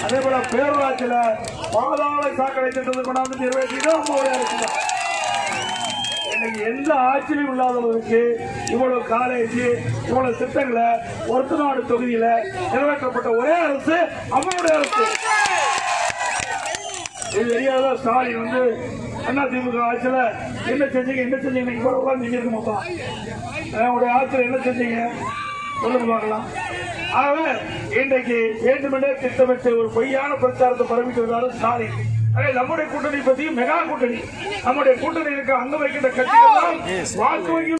அதே போல பேரூராட்சியில பாதாள சாக்கடை திட்டத்தை கொண்டாந்து நிறைவேற்றிதான் நம்மளுடைய அரசு தான். இன்னைக்கு எந்த ஆட்சியிலும் இல்லாதவருக்கு இவ்வளவு காலேஜ் இவ்வளவு திட்டங்களை ஒருத்தநாடு தொகுதியில நிறைவேற்றப்பட்ட ஒரே அரசு அவருடைய அரசு இது தெரியாத ஸ்டாலின் வந்து அண்ணா திமுக ஆட்சியில என்ன செஞ்சீங்க என்ன செஞ்சீங்க இன்னைக்கு கூட உட்கார்ந்து செஞ்சிருக்க மாட்டோம் உங்களுடைய ஆட்சியில் என்ன செஞ்சீங்க சொல்லுங்க பார்க்கலாம் ஆகவே இன்றைக்கு வேண்டுமென்றே திட்டமிட்டு ஒரு பொய்யான பிரச்சாரத்தை பரப்பிட்டு வந்தாலும் ஸ்டாலின் ஆகவே நம்முடைய கூட்டணி பத்தி மெகா கூட்டணி நம்முடைய கூட்டணி இருக்க அங்க வைக்கின்ற கட்சிகள் வாக்கு வங்கி